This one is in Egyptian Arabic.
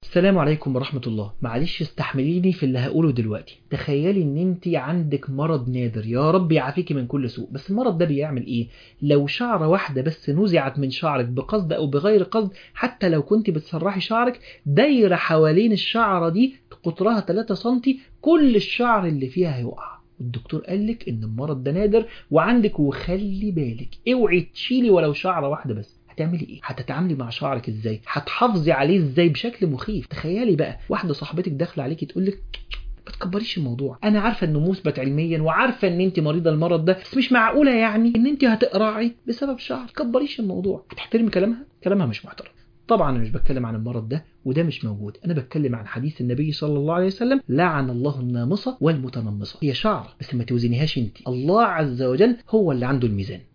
السلام عليكم ورحمة الله معلش استحمليني في اللي هقوله دلوقتي تخيلي ان انت عندك مرض نادر يا رب يعافيكي من كل سوء بس المرض ده بيعمل ايه لو شعرة واحدة بس نزعت من شعرك بقصد او بغير قصد حتى لو كنت بتسرحي شعرك دايرة حوالين الشعرة دي قطرها 3 سنتي كل الشعر اللي فيها هيقع الدكتور قالك ان المرض ده نادر وعندك وخلي بالك اوعي تشيلي ولو شعرة واحدة بس هتعملي ايه هتتعاملي مع شعرك ازاي هتحافظي عليه ازاي بشكل مخيف تخيلي بقى واحده صاحبتك داخله عليكي تقول لك ما تكبريش الموضوع انا عارفه انه مثبت علميا وعارفه ان انت مريضه المرض ده بس مش معقوله يعني ان انت هتقرعي بسبب شعر تكبريش الموضوع هتحترمي كلامها كلامها مش محترم طبعا انا مش بتكلم عن المرض ده وده مش موجود انا بتكلم عن حديث النبي صلى الله عليه وسلم لعن الله النامصه والمتنمصه هي شعر بس ما توزنيهاش انت الله عز وجل هو اللي عنده الميزان